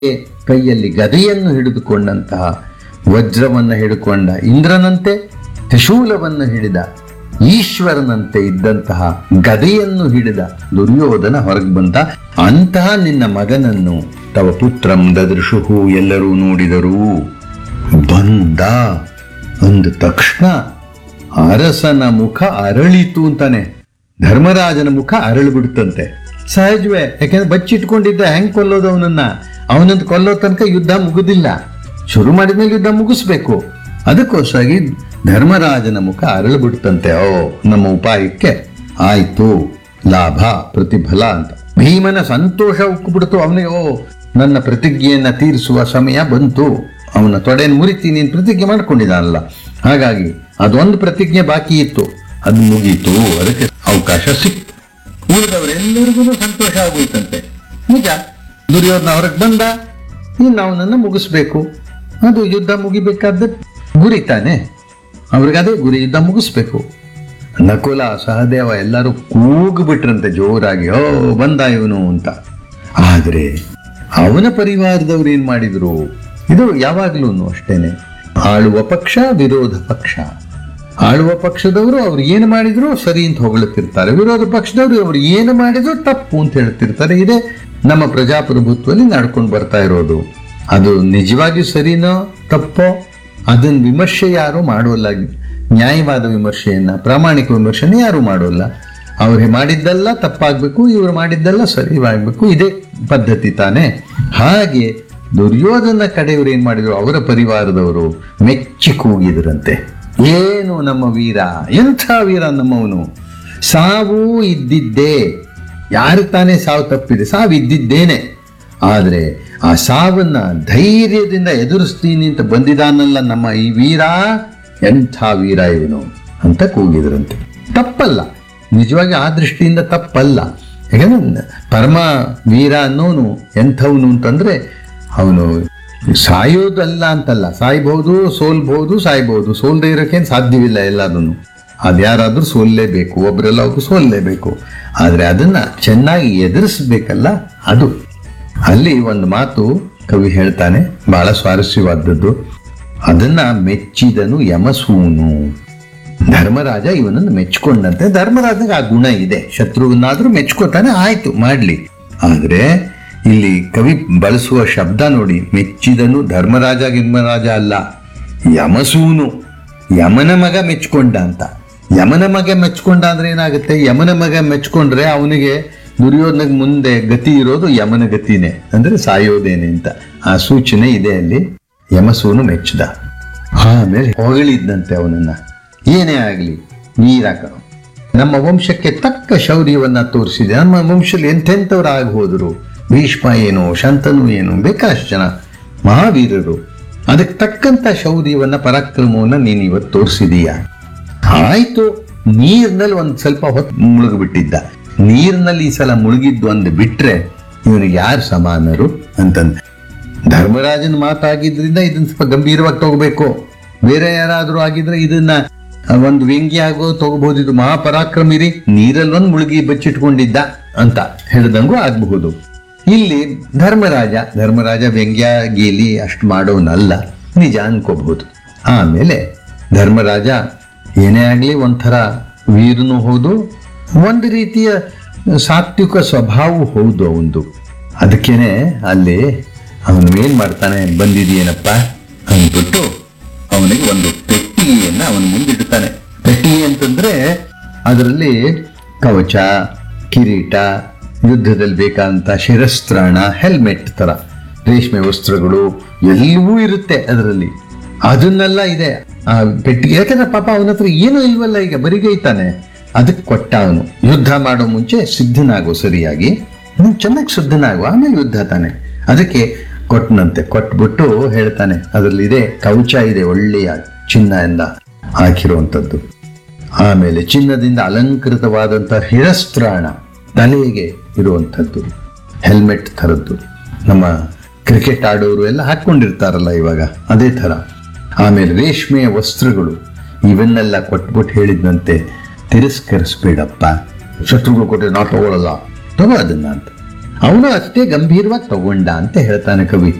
ಕೈಯಲ್ಲಿ ಗದೆಯನ್ನು ಹಿಡಿದುಕೊಂಡಂತಹ ವಜ್ರವನ್ನು ಹಿಡ್ಕೊಂಡ ಇಂದ್ರನಂತೆ ತ್ರಿಶೂಲವನ್ನು ಹಿಡಿದ ಈಶ್ವರನಂತೆ ಇದ್ದಂತಹ ಗದೆಯನ್ನು ಹಿಡಿದ ದುರ್ಯೋಧನ ಹೊರಗೆ ಬಂದ ಅಂತಹ ನಿನ್ನ ಮಗನನ್ನು ತವ ಪುತ್ರಂ ದದೃಶುಹು ಎಲ್ಲರೂ ನೋಡಿದರು ಬಂದ ಅಂದ ತಕ್ಷಣ ಅರಸನ ಮುಖ ಅರಳಿತು ಅಂತಾನೆ ಧರ್ಮರಾಜನ ಮುಖ ಅರಳು ಬಿಡುತ್ತಂತೆ ಸಹಜವೇ ಯಾಕಂದ್ರೆ ಬಚ್ಚಿಟ್ಕೊಂಡಿದ್ದ ಹೆಂಗ್ ಕೊಲ್ಲೋದು ಅವನನ್ನ ಅವನಂತ ಕೊಲ್ಲೋ ತನಕ ಯುದ್ಧ ಮುಗುದಿಲ್ಲ ಶುರು ಮಾಡಿದ್ಮೇಲೆ ಯುದ್ಧ ಮುಗಿಸ್ಬೇಕು ಅದಕ್ಕೋಸ್ಕರಾಗಿ ಧರ್ಮರಾಜನ ಮುಖ ಅರಳು ಬಿಡುತ್ತಂತೆ ಓ ನಮ್ಮ ಉಪಾಯಕ್ಕೆ ಆಯ್ತು ಲಾಭ ಪ್ರತಿಫಲ ಅಂತ ಭೀಮನ ಸಂತೋಷ ಉಕ್ಕುಬಿಡ್ತು ಅವನಿಗೆ ಓ ನನ್ನ ಪ್ರತಿಜ್ಞೆಯನ್ನ ತೀರಿಸುವ ಸಮಯ ಬಂತು ಅವನ ತೊಡೆಯನ್ನು ಮುರಿತಿ ನೀನು ಪ್ರತಿಜ್ಞೆ ಮಾಡ್ಕೊಂಡಿದ್ದಾನಲ್ಲ ಹಾಗಾಗಿ ಅದೊಂದು ಪ್ರತಿಜ್ಞೆ ಬಾಕಿ ಇತ್ತು ಅದು ಮುಗೀತು ಅದಕ್ಕೆ ಅವಕಾಶ ಸಿಕ್ತು ಉಳಿದವರೆಲ್ಲರಿಗೂ ಸಂತೋಷ ಆಗೋಯ್ತಂತೆ ನಿಜ ದುರ್ಯೋಧನ ಹೊರಗೆ ಬಂದ ಇನ್ನು ಅವನನ್ನು ಮುಗಿಸ್ಬೇಕು ಅದು ಯುದ್ಧ ಮುಗಿಬೇಕಾದ ಗುರಿ ತಾನೆ ಅವ್ರಿಗೆ ಅದೇ ಗುರಿ ಯುದ್ಧ ಮುಗಿಸ್ಬೇಕು ನಕುಲ ಸಹದೇವ ಎಲ್ಲರೂ ಕೂಗು ಬಿಟ್ರಂತೆ ಜೋರಾಗಿ ಓ ಬಂದ ಇವನು ಅಂತ ಆದ್ರೆ ಅವನ ಪರಿವಾರದವ್ರು ಏನ್ ಮಾಡಿದ್ರು ಇದು ಯಾವಾಗ್ಲೂ ಅಷ್ಟೇನೆ ಆಳುವ ಪಕ್ಷ ವಿರೋಧ ಪಕ್ಷ ಆಳುವ ಪಕ್ಷದವರು ಅವ್ರು ಏನು ಮಾಡಿದ್ರು ಸರಿ ಅಂತ ಹೊಗಳುತ್ತಿರ್ತಾರೆ ವಿರೋಧ ಪಕ್ಷದವರು ಅವ್ರು ಏನು ಮಾಡಿದ್ರು ತಪ್ಪು ಅಂತ ಹೇಳ್ತಿರ್ತಾರೆ ಇದೇ ನಮ್ಮ ಪ್ರಜಾಪ್ರಭುತ್ವದಲ್ಲಿ ನಡ್ಕೊಂಡು ಬರ್ತಾ ಇರೋದು ಅದು ನಿಜವಾಗಿ ಸರಿನೋ ತಪ್ಪೋ ಅದನ್ನ ವಿಮರ್ಶೆ ಯಾರು ಮಾಡೋಲ್ಲ ನ್ಯಾಯವಾದ ವಿಮರ್ಶೆಯನ್ನ ಪ್ರಾಮಾಣಿಕ ವಿಮರ್ಶೆನ ಯಾರು ಮಾಡೋಲ್ಲ ಅವ್ರು ಮಾಡಿದ್ದೆಲ್ಲ ತಪ್ಪಾಗ್ಬೇಕು ಇವ್ರು ಮಾಡಿದ್ದೆಲ್ಲ ಸರಿಯಾಗಬೇಕು ಇದೇ ಪದ್ಧತಿ ತಾನೆ ಹಾಗೆ ದುರ್ಯೋಧನ ಕಡೆಯವರು ಏನ್ ಮಾಡಿದ್ರು ಅವರ ಪರಿವಾರದವರು ಮೆಚ್ಚಿ ಕೂಗಿದ್ರಂತೆ ಏನು ನಮ್ಮ ವೀರ ಎಂಥ ವೀರ ನಮ್ಮವನು ಸಾವು ಇದ್ದಿದ್ದೇ ಯಾರು ತಾನೇ ಸಾವು ತಪ್ಪಿದೆ ಸಾವು ಇದ್ದಿದ್ದೇನೆ ಆದರೆ ಆ ಸಾವನ್ನ ಧೈರ್ಯದಿಂದ ಎದುರಿಸ್ತೀನಿ ಅಂತ ಬಂದಿದಾನಲ್ಲ ನಮ್ಮ ಈ ವೀರ ಎಂಥ ವೀರ ಇವನು ಅಂತ ಕೂಗಿದ್ರಂತೆ ತಪ್ಪಲ್ಲ ನಿಜವಾಗಿ ಆ ದೃಷ್ಟಿಯಿಂದ ತಪ್ಪಲ್ಲ ಯಾಕಂದ್ರೆ ಪರಮ ವೀರ ಅನ್ನೋನು ಎಂಥವನು ಅಂತಂದ್ರೆ ಅವನು ಸಾಯೋದಲ್ಲ ಅಂತಲ್ಲ ಸಾಯ್ಬಹುದು ಸೋಲ್ಬಹುದು ಸಾಯ್ಬಹುದು ಸೋಲ್ದೇ ಇರೋಕೇನು ಸಾಧ್ಯವಿಲ್ಲ ಎಲ್ಲದನ್ನು ಅದ್ಯಾರಾದ್ರೂ ಸೋಲ್ಲೇಬೇಕು ಒಬ್ರೆಲ್ಲ ಒಬ್ರು ಸೋಲ್ಲೇಬೇಕು ಆದ್ರೆ ಅದನ್ನ ಚೆನ್ನಾಗಿ ಎದುರಿಸ್ಬೇಕಲ್ಲ ಅದು ಅಲ್ಲಿ ಒಂದು ಮಾತು ಕವಿ ಹೇಳ್ತಾನೆ ಬಹಳ ಸ್ವಾರಸ್ಯವಾದದ್ದು ಅದನ್ನ ಮೆಚ್ಚಿದನು ಯಮಸೂನು ಧರ್ಮರಾಜ ಇವನನ್ನು ಮೆಚ್ಕೊಂಡಂತೆ ಧರ್ಮರಾಜನಿಗೆ ಆ ಗುಣ ಇದೆ ಶತ್ರುವನ್ನಾದ್ರೂ ಮೆಚ್ಕೋತಾನೆ ಆಯ್ತು ಮಾಡ್ಲಿ ಆದ್ರೆ ಇಲ್ಲಿ ಕವಿ ಬಳಸುವ ಶಬ್ದ ನೋಡಿ ಮೆಚ್ಚಿದನು ಧರ್ಮರಾಜ ಗಿರ್ಮರಾಜ ಅಲ್ಲ ಯಮಸೂನು ಯಮನ ಮಗ ಮೆಚ್ಕೊಂಡ ಅಂತ ಯಮನ ಮಗ ಮೆಚ್ಕೊಂಡ ಅಂದ್ರೆ ಏನಾಗುತ್ತೆ ಯಮನ ಮಗ ಮೆಚ್ಕೊಂಡ್ರೆ ಅವನಿಗೆ ದುರ್ಯೋಧನಗೆ ಮುಂದೆ ಗತಿ ಇರೋದು ಯಮನ ಗತಿನೇ ಅಂದ್ರೆ ಸಾಯೋದೇನೆ ಅಂತ ಆ ಸೂಚನೆ ಇದೆ ಅಲ್ಲಿ ಯಮಸೂನು ಮೆಚ್ಚಿದ ಆಮೇಲೆ ಹೊಗಳಿದ್ದಂತೆ ಅವನನ್ನ ಏನೇ ಆಗಲಿ ನೀರಾಕ ನಮ್ಮ ವಂಶಕ್ಕೆ ತಕ್ಕ ಶೌರ್ಯವನ್ನ ತೋರಿಸಿದೆ ನಮ್ಮ ವಂಶದಲ್ಲಿ ಎಂತೆಂಥವ್ರು ಆಗಿ ಹೋದರು ಭೀಷ್ಮ ಏನು ಶಂತನು ಏನು ಬೇಕಾಷ್ಟು ಜನ ಮಹಾವೀರರು ಅದಕ್ಕೆ ತಕ್ಕಂತ ಶೌರ್ಯವನ್ನ ಪರಾಕ್ರಮವನ್ನ ನೀನು ಇವತ್ತು ತೋರಿಸಿದೀಯ ಆಯ್ತು ನೀರ್ನಲ್ಲಿ ಒಂದ್ ಸ್ವಲ್ಪ ಹೊತ್ತು ಮುಳುಗ್ಬಿಟ್ಟಿದ್ದ ನೀರ್ನಲ್ಲಿ ಈ ಸಲ ಮುಳುಗಿದ್ದು ಒಂದು ಬಿಟ್ರೆ ಇವನಿಗೆ ಯಾರು ಸಮಾನರು ಅಂತಂದ ಧರ್ಮರಾಜನ ಮಾತಾಗಿದ್ರಿಂದ ಇದನ್ನ ಸ್ವಲ್ಪ ಗಂಭೀರವಾಗಿ ತಗೋಬೇಕು ಬೇರೆ ಯಾರಾದ್ರೂ ಆಗಿದ್ರೆ ಇದನ್ನ ಒಂದು ವ್ಯಂಗ್ಯ ಆಗೋ ತಗೋಬಹುದು ಮಹಾಪರಾಕ್ರಮಿ ರೀ ನೀರಲ್ಲಿ ಒಂದು ಮುಳುಗಿ ಬಚ್ಚಿಟ್ಕೊಂಡಿದ್ದ ಅಂತ ಹೇಳ್ದಂಗೂ ಆಗಬಹುದು ಇಲ್ಲಿ ಧರ್ಮರಾಜ ಧರ್ಮರಾಜ ವ್ಯಂಗ್ಯ ಗೀಲಿ ಅಷ್ಟು ಮಾಡೋನಲ್ಲ ನಿಜ ಅನ್ಕೋಬಹುದು ಆಮೇಲೆ ಧರ್ಮರಾಜ ಏನೇ ಆಗ್ಲಿ ಒಂಥರ ವೀರನು ಹೌದು ಒಂದು ರೀತಿಯ ಸಾತ್ವಿಕ ಸ್ವಭಾವ ಹೌದು ಅವಂದು ಅದಕ್ಕೇನೆ ಅಲ್ಲಿ ಅವನು ಏನ್ ಮಾಡ್ತಾನೆ ಬಂದಿದೆಯೇನಪ್ಪ ಅಂದ್ಬಿಟ್ಟು ಅವನಿಗೆ ಒಂದು ಪೆಟ್ಟಿಗೆಯನ್ನ ಅವನ ಮುಂದಿಡ್ತಾನೆ ಪೆಟ್ಟಿಗೆ ಅಂತಂದ್ರೆ ಅದರಲ್ಲಿ ಕವಚ ಕಿರೀಟ ಯುದ್ಧದಲ್ಲಿ ಬೇಕಾದಂತ ಶಿರಸ್ತ್ರಾಣ ಹೆಲ್ಮೆಟ್ ತರ ರೇಷ್ಮೆ ವಸ್ತ್ರಗಳು ಎಲ್ಲವೂ ಇರುತ್ತೆ ಅದರಲ್ಲಿ ಅದನ್ನೆಲ್ಲ ಇದೆ ಆ ಪೆಟ್ಟಿಗೆ ಯಾಕಂದ್ರೆ ಪಾಪ ಅವನ ಹತ್ರ ಏನೂ ಇಲ್ವಲ್ಲ ಈಗ ಬರಿಗೈತಾನೆ ಅದಕ್ಕೆ ಕೊಟ್ಟ ಅವನು ಯುದ್ಧ ಮಾಡೋ ಮುಂಚೆ ಸಿದ್ಧನಾಗು ಸರಿಯಾಗಿ ನೀನು ಚೆನ್ನಾಗಿ ಸಿದ್ಧನಾಗು ಆಮೇಲೆ ಯುದ್ಧ ತಾನೆ ಅದಕ್ಕೆ ಕೊಟ್ಟನಂತೆ ಕೊಟ್ಬಿಟ್ಟು ಹೇಳ್ತಾನೆ ಅದರಲ್ಲಿ ಇದೆ ಕವಚ ಇದೆ ಒಳ್ಳೆಯ ಚಿನ್ನದಿಂದ ಹಾಕಿರುವಂಥದ್ದು ಆಮೇಲೆ ಚಿನ್ನದಿಂದ ಅಲಂಕೃತವಾದಂತಹ ಹಿರಸ್ತ್ರಾಣ ತಲೆಗೆ ಇರುವಂಥದ್ದು ಹೆಲ್ಮೆಟ್ ಥರದ್ದು ನಮ್ಮ ಕ್ರಿಕೆಟ್ ಆಡೋರು ಎಲ್ಲ ಹಾಕೊಂಡಿರ್ತಾರಲ್ಲ ಇವಾಗ ಅದೇ ಥರ ಆಮೇಲೆ ರೇಷ್ಮೆಯ ವಸ್ತ್ರಗಳು ಇವನ್ನೆಲ್ಲ ಕೊಟ್ಬಿಟ್ಟು ಹೇಳಿದಂತೆ ತಿರಸ್ಕರಿಸ್ಬೇಡಪ್ಪ ಶತ್ರುಗಳು ಕೊಟ್ಟರೆ ನಾವು ತಗೊಳ್ಳಲ್ಲ ತಗೋ ಅದನ್ನ ಅಂತ ಅವನು ಅಷ್ಟೇ ಗಂಭೀರವಾಗಿ ತಗೊಂಡ ಅಂತ ಹೇಳ್ತಾನೆ ಕವಿ